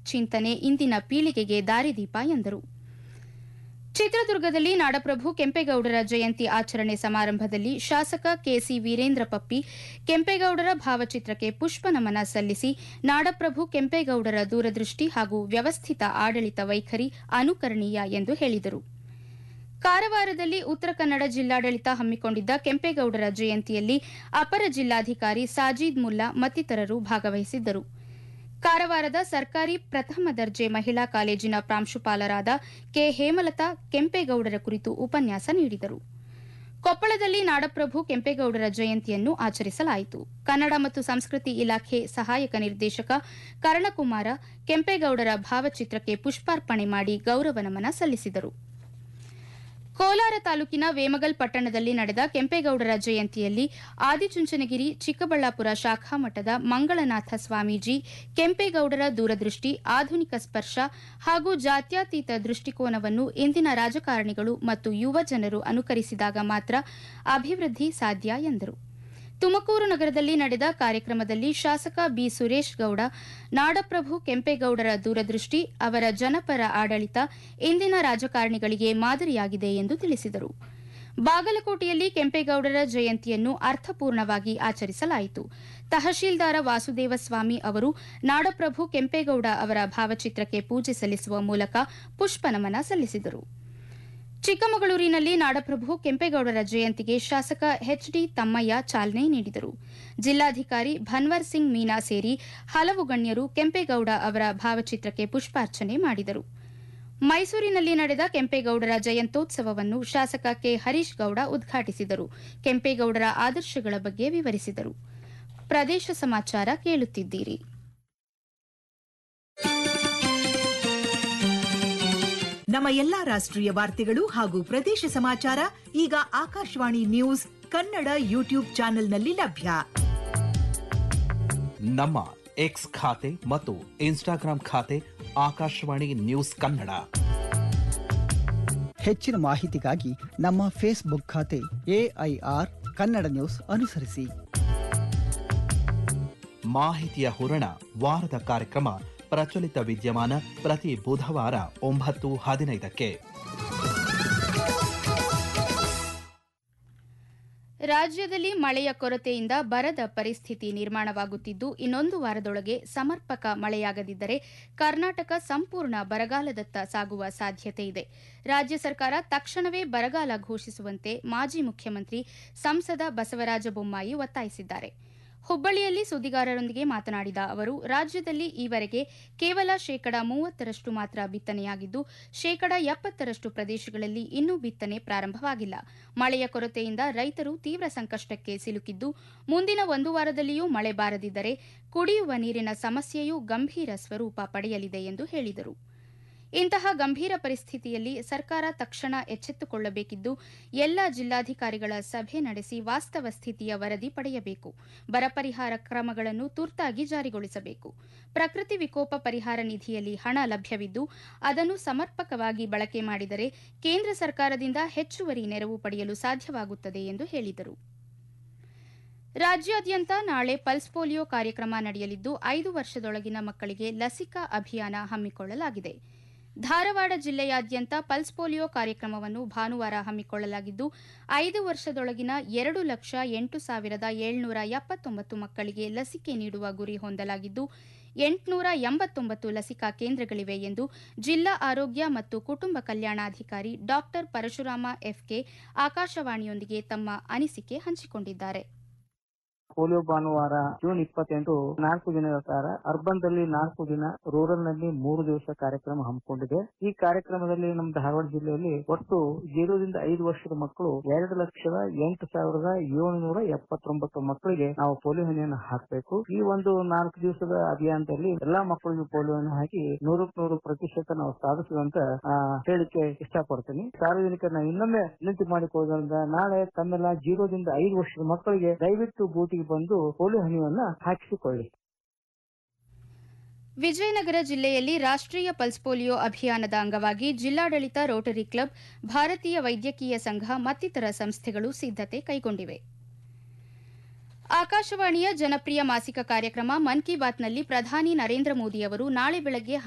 ಚಿಂತನೆ ಇಂದಿನ ಪೀಳಿಗೆಗೆ ದಾರಿದೀಪ ಎಂದರು ಚಿತ್ರದುರ್ಗದಲ್ಲಿ ನಾಡಪ್ರಭು ಕೆಂಪೇಗೌಡರ ಜಯಂತಿ ಆಚರಣೆ ಸಮಾರಂಭದಲ್ಲಿ ಶಾಸಕ ಕೆಸಿ ವೀರೇಂದ್ರ ಪಪ್ಪಿ ಕೆಂಪೇಗೌಡರ ಭಾವಚಿತ್ರಕ್ಕೆ ಪುಷ್ಪ ನಮನ ಸಲ್ಲಿಸಿ ನಾಡಪ್ರಭು ಕೆಂಪೇಗೌಡರ ದೂರದೃಷ್ಟಿ ಹಾಗೂ ವ್ಯವಸ್ಥಿತ ಆಡಳಿತ ವೈಖರಿ ಅನುಕರಣೀಯ ಎಂದು ಹೇಳಿದರು ಕಾರವಾರದಲ್ಲಿ ಉತ್ತರ ಕನ್ನಡ ಜಿಲ್ಲಾಡಳಿತ ಹಮ್ಮಿಕೊಂಡಿದ್ದ ಕೆಂಪೇಗೌಡರ ಜಯಂತಿಯಲ್ಲಿ ಅಪರ ಜಿಲ್ಲಾಧಿಕಾರಿ ಸಾಜೀದ್ ಮುಲ್ಲಾ ಮತ್ತಿತರರು ಭಾಗವಹಿಸಿದ್ದರು ಕಾರವಾರದ ಸರ್ಕಾರಿ ಪ್ರಥಮ ದರ್ಜೆ ಮಹಿಳಾ ಕಾಲೇಜಿನ ಪ್ರಾಂಶುಪಾಲರಾದ ಕೆ ಹೇಮಲತಾ ಕೆಂಪೇಗೌಡರ ಕುರಿತು ಉಪನ್ಯಾಸ ನೀಡಿದರು ಕೊಪ್ಪಳದಲ್ಲಿ ನಾಡಪ್ರಭು ಕೆಂಪೇಗೌಡರ ಜಯಂತಿಯನ್ನು ಆಚರಿಸಲಾಯಿತು ಕನ್ನಡ ಮತ್ತು ಸಂಸ್ಕೃತಿ ಇಲಾಖೆ ಸಹಾಯಕ ನಿರ್ದೇಶಕ ಕರ್ಣಕುಮಾರ ಕೆಂಪೇಗೌಡರ ಭಾವಚಿತ್ರಕ್ಕೆ ಪುಷ್ಪಾರ್ಪಣೆ ಮಾಡಿ ಗೌರವ ನಮನ ಸಲ್ಲಿಸಿದರು ಕೋಲಾರ ತಾಲೂಕಿನ ವೇಮಗಲ್ ಪಟ್ಟಣದಲ್ಲಿ ನಡೆದ ಕೆಂಪೇಗೌಡರ ಜಯಂತಿಯಲ್ಲಿ ಆದಿಚುಂಚನಗಿರಿ ಚಿಕ್ಕಬಳ್ಳಾಪುರ ಶಾಖಾ ಮಠದ ಮಂಗಳನಾಥ ಸ್ವಾಮೀಜಿ ಕೆಂಪೇಗೌಡರ ದೂರದೃಷ್ಟಿ ಆಧುನಿಕ ಸ್ಪರ್ಶ ಹಾಗೂ ಜಾತ್ಯತೀತ ದೃಷ್ಟಿಕೋನವನ್ನು ಇಂದಿನ ರಾಜಕಾರಣಿಗಳು ಮತ್ತು ಯುವ ಜನರು ಅನುಕರಿಸಿದಾಗ ಮಾತ್ರ ಅಭಿವೃದ್ಧಿ ಸಾಧ್ಯ ಎಂದರು ತುಮಕೂರು ನಗರದಲ್ಲಿ ನಡೆದ ಕಾರ್ಯಕ್ರಮದಲ್ಲಿ ಶಾಸಕ ಬಿ ಸುರೇಶ್ ಗೌಡ ನಾಡಪ್ರಭು ಕೆಂಪೇಗೌಡರ ದೂರದೃಷ್ಟಿ ಅವರ ಜನಪರ ಆಡಳಿತ ಇಂದಿನ ರಾಜಕಾರಣಿಗಳಿಗೆ ಮಾದರಿಯಾಗಿದೆ ಎಂದು ತಿಳಿಸಿದರು ಬಾಗಲಕೋಟೆಯಲ್ಲಿ ಕೆಂಪೇಗೌಡರ ಜಯಂತಿಯನ್ನು ಅರ್ಥಪೂರ್ಣವಾಗಿ ಆಚರಿಸಲಾಯಿತು ತಹಶೀಲ್ದಾರ ವಾಸುದೇವ ಸ್ವಾಮಿ ಅವರು ನಾಡಪ್ರಭು ಕೆಂಪೇಗೌಡ ಅವರ ಭಾವಚಿತ್ರಕ್ಕೆ ಪೂಜೆ ಸಲ್ಲಿಸುವ ಮೂಲಕ ಪುಷ್ಪನಮನ ಸಲ್ಲಿಸಿದರು ಚಿಕ್ಕಮಗಳೂರಿನಲ್ಲಿ ನಾಡಪ್ರಭು ಕೆಂಪೇಗೌಡರ ಜಯಂತಿಗೆ ಶಾಸಕ ಎಚ್ಡಿ ತಮ್ಮಯ್ಯ ಚಾಲನೆ ನೀಡಿದರು ಜಿಲ್ಲಾಧಿಕಾರಿ ಭನ್ವರ್ ಸಿಂಗ್ ಮೀನಾ ಸೇರಿ ಹಲವು ಗಣ್ಯರು ಕೆಂಪೇಗೌಡ ಅವರ ಭಾವಚಿತ್ರಕ್ಕೆ ಪುಷ್ಪಾರ್ಚನೆ ಮಾಡಿದರು ಮೈಸೂರಿನಲ್ಲಿ ನಡೆದ ಕೆಂಪೇಗೌಡರ ಜಯಂತ್ಯೋತ್ಸವವನ್ನು ಶಾಸಕ ಕೆ ಹರೀಶ್ ಗೌಡ ಉದ್ಘಾಟಿಸಿದರು ಕೆಂಪೇಗೌಡರ ಆದರ್ಶಗಳ ಬಗ್ಗೆ ವಿವರಿಸಿದರು ಪ್ರದೇಶ ಸಮಾಚಾರ ಕೇಳುತ್ತಿದ್ದೀರಿ ನಮ್ಮ ಎಲ್ಲಾ ರಾಷ್ಟ್ರೀಯ ವಾರ್ತೆಗಳು ಹಾಗೂ ಪ್ರದೇಶ ಸಮಾಚಾರ ಈಗ ಆಕಾಶವಾಣಿ ನ್ಯೂಸ್ ಕನ್ನಡ ಯೂಟ್ಯೂಬ್ ಚಾನೆಲ್ನಲ್ಲಿ ಲಭ್ಯ ನಮ್ಮ ಎಕ್ಸ್ ಖಾತೆ ಮತ್ತು ಇನ್ಸ್ಟಾಗ್ರಾಂ ಖಾತೆ ಆಕಾಶವಾಣಿ ನ್ಯೂಸ್ ಕನ್ನಡ ಹೆಚ್ಚಿನ ಮಾಹಿತಿಗಾಗಿ ನಮ್ಮ ಫೇಸ್ಬುಕ್ ಖಾತೆ ಎಐಆರ್ ಕನ್ನಡ ನ್ಯೂಸ್ ಅನುಸರಿಸಿ ಮಾಹಿತಿಯ ಹೂರಣ ವಾರದ ಕಾರ್ಯಕ್ರಮ ಪ್ರಚಲಿತ ವಿದ್ಯಮಾನ ಪ್ರತಿ ಬುಧವಾರ ಒಂಬತ್ತು ಹದಿನೈದಕ್ಕೆ ರಾಜ್ಯದಲ್ಲಿ ಮಳೆಯ ಕೊರತೆಯಿಂದ ಬರದ ಪರಿಸ್ಥಿತಿ ನಿರ್ಮಾಣವಾಗುತ್ತಿದ್ದು ಇನ್ನೊಂದು ವಾರದೊಳಗೆ ಸಮರ್ಪಕ ಮಳೆಯಾಗದಿದ್ದರೆ ಕರ್ನಾಟಕ ಸಂಪೂರ್ಣ ಬರಗಾಲದತ್ತ ಸಾಗುವ ಸಾಧ್ಯತೆ ಇದೆ ರಾಜ್ಯ ಸರ್ಕಾರ ತಕ್ಷಣವೇ ಬರಗಾಲ ಘೋಷಿಸುವಂತೆ ಮಾಜಿ ಮುಖ್ಯಮಂತ್ರಿ ಸಂಸದ ಬಸವರಾಜ ಬೊಮ್ಮಾಯಿ ಒತ್ತಾಯಿಸಿದ್ದಾರೆ ಹುಬ್ಬಳ್ಳಿಯಲ್ಲಿ ಸುದ್ದಿಗಾರರೊಂದಿಗೆ ಮಾತನಾಡಿದ ಅವರು ರಾಜ್ಯದಲ್ಲಿ ಈವರೆಗೆ ಕೇವಲ ಶೇಕಡಾ ಮೂವತ್ತರಷ್ಟು ಮಾತ್ರ ಬಿತ್ತನೆಯಾಗಿದ್ದು ಶೇಕಡಾ ಎಪ್ಪತ್ತರಷ್ಟು ಪ್ರದೇಶಗಳಲ್ಲಿ ಇನ್ನೂ ಬಿತ್ತನೆ ಪ್ರಾರಂಭವಾಗಿಲ್ಲ ಮಳೆಯ ಕೊರತೆಯಿಂದ ರೈತರು ತೀವ್ರ ಸಂಕಷ್ಟಕ್ಕೆ ಸಿಲುಕಿದ್ದು ಮುಂದಿನ ಒಂದು ವಾರದಲ್ಲಿಯೂ ಮಳೆ ಬಾರದಿದ್ದರೆ ಕುಡಿಯುವ ನೀರಿನ ಸಮಸ್ಯೆಯೂ ಗಂಭೀರ ಸ್ವರೂಪ ಪಡೆಯಲಿದೆ ಎಂದು ಹೇಳಿದರು ಇಂತಹ ಗಂಭೀರ ಪರಿಸ್ಥಿತಿಯಲ್ಲಿ ಸರ್ಕಾರ ತಕ್ಷಣ ಎಚ್ಚೆತ್ತುಕೊಳ್ಳಬೇಕಿದ್ದು ಎಲ್ಲ ಜಿಲ್ಲಾಧಿಕಾರಿಗಳ ಸಭೆ ನಡೆಸಿ ವಾಸ್ತವ ಸ್ಥಿತಿಯ ವರದಿ ಪಡೆಯಬೇಕು ಬರ ಪರಿಹಾರ ಕ್ರಮಗಳನ್ನು ತುರ್ತಾಗಿ ಜಾರಿಗೊಳಿಸಬೇಕು ಪ್ರಕೃತಿ ವಿಕೋಪ ಪರಿಹಾರ ನಿಧಿಯಲ್ಲಿ ಹಣ ಲಭ್ಯವಿದ್ದು ಅದನ್ನು ಸಮರ್ಪಕವಾಗಿ ಬಳಕೆ ಮಾಡಿದರೆ ಕೇಂದ್ರ ಸರ್ಕಾರದಿಂದ ಹೆಚ್ಚುವರಿ ನೆರವು ಪಡೆಯಲು ಸಾಧ್ಯವಾಗುತ್ತದೆ ಎಂದು ಹೇಳಿದರು ರಾಜ್ಯಾದ್ಯಂತ ನಾಳೆ ಪಲ್ಸ್ ಪೋಲಿಯೋ ಕಾರ್ಯಕ್ರಮ ನಡೆಯಲಿದ್ದು ಐದು ವರ್ಷದೊಳಗಿನ ಮಕ್ಕಳಿಗೆ ಲಸಿಕಾ ಅಭಿಯಾನ ಹಮ್ಮಿಕೊಳ್ಳಲಾಗಿದೆ ಧಾರವಾಡ ಜಿಲ್ಲೆಯಾದ್ಯಂತ ಪಲ್ಸ್ ಪೋಲಿಯೋ ಕಾರ್ಯಕ್ರಮವನ್ನು ಭಾನುವಾರ ಹಮ್ಮಿಕೊಳ್ಳಲಾಗಿದ್ದು ಐದು ವರ್ಷದೊಳಗಿನ ಎರಡು ಲಕ್ಷ ಎಂಟು ಸಾವಿರದ ಏಳ್ನೂರ ಎಪ್ಪತ್ತೊಂಬತ್ತು ಮಕ್ಕಳಿಗೆ ಲಸಿಕೆ ನೀಡುವ ಗುರಿ ಹೊಂದಲಾಗಿದ್ದು ಎಂಟುನೂರ ಎಂಬತ್ತೊಂಬತ್ತು ಲಸಿಕಾ ಕೇಂದ್ರಗಳಿವೆ ಎಂದು ಜಿಲ್ಲಾ ಆರೋಗ್ಯ ಮತ್ತು ಕುಟುಂಬ ಕಲ್ಯಾಣಾಧಿಕಾರಿ ಡಾ ಪರಶುರಾಮ ಎಫ್ಕೆ ಆಕಾಶವಾಣಿಯೊಂದಿಗೆ ತಮ್ಮ ಅನಿಸಿಕೆ ಹಂಚಿಕೊಂಡಿದ್ದಾರೆ ಪೋಲಿಯೋ ಭಾನುವಾರ ಜೂನ್ ಇಪ್ಪತ್ತೆಂಟು ನಾಲ್ಕು ದಿನದ ಕಾಲ ಅರ್ಬನ್ ದಲ್ಲಿ ನಾಲ್ಕು ದಿನ ರೂರಲ್ ನಲ್ಲಿ ಮೂರು ದಿವಸ ಕಾರ್ಯಕ್ರಮ ಹಮ್ಮಿಕೊಂಡಿದೆ ಈ ಕಾರ್ಯಕ್ರಮದಲ್ಲಿ ನಮ್ಮ ಧಾರವಾಡ ಜಿಲ್ಲೆಯಲ್ಲಿ ಒಟ್ಟು ಜೀರೋದಿಂದ ಐದು ವರ್ಷದ ಮಕ್ಕಳು ಎರಡು ಲಕ್ಷದ ಎಂಟು ಸಾವಿರದ ಏಳುನೂರ ಎಪ್ಪತ್ತೊಂಬತ್ತು ಮಕ್ಕಳಿಗೆ ನಾವು ಪೋಲಿಯೋ ಹನಿಯನ್ನು ಹಾಕಬೇಕು ಈ ಒಂದು ನಾಲ್ಕು ದಿವಸದ ಅಭಿಯಾನದಲ್ಲಿ ಎಲ್ಲಾ ಮಕ್ಕಳಿಗೂ ಪೋಲಿಯೋವನ್ನು ಹಾಕಿ ನೂರಕ್ಕೆ ನೂರು ಪ್ರತಿಶತ ನಾವು ಸಾಧಿಸುವಂತ ಆ, ಹೇಳಿಕೆ ಇಷ್ಟಪಡ್ತೀನಿ ಸಾರ್ವಜನಿಕರನ್ನ ಇನ್ನೊಮ್ಮೆ ವಿನಂತಿ ಮಾಡಿಕೊಳ್ಳೋದ್ರಿಂದ ನಾಳೆ ತಮ್ಮೆಲ್ಲ ಜೀರೋದಿಂದ ಐದು ವರ್ಷದ ಮಕ್ಕಳಿಗೆ ದಯವಿಟ್ಟು ಬೂಟಿಗೆ ಬಂದು ಪೋಲಿಯೋ ಹನಿಯನ್ನ ಹಾಕಿಸಿಕೊಳ್ಳಿ ವಿಜಯನಗರ ಜಿಲ್ಲೆಯಲ್ಲಿ ರಾಷ್ಟ್ರೀಯ ಪಲ್ಸ್ ಪೋಲಿಯೋ ಅಭಿಯಾನದ ಅಂಗವಾಗಿ ಜಿಲ್ಲಾಡಳಿತ ರೋಟರಿ ಕ್ಲಬ್ ಭಾರತೀಯ ವೈದ್ಯಕೀಯ ಸಂಘ ಮತ್ತಿತರ ಸಂಸ್ಥೆಗಳು ಸಿದ್ದತೆ ಕೈಗೊಂಡಿವೆ ಆಕಾಶವಾಣಿಯ ಜನಪ್ರಿಯ ಮಾಸಿಕ ಕಾರ್ಯಕ್ರಮ ಮನ್ ಕಿ ಬಾತ್ನಲ್ಲಿ ಪ್ರಧಾನಿ ನರೇಂದ್ರ ಮೋದಿ ಅವರು ನಾಳೆ ಬೆಳಗ್ಗೆ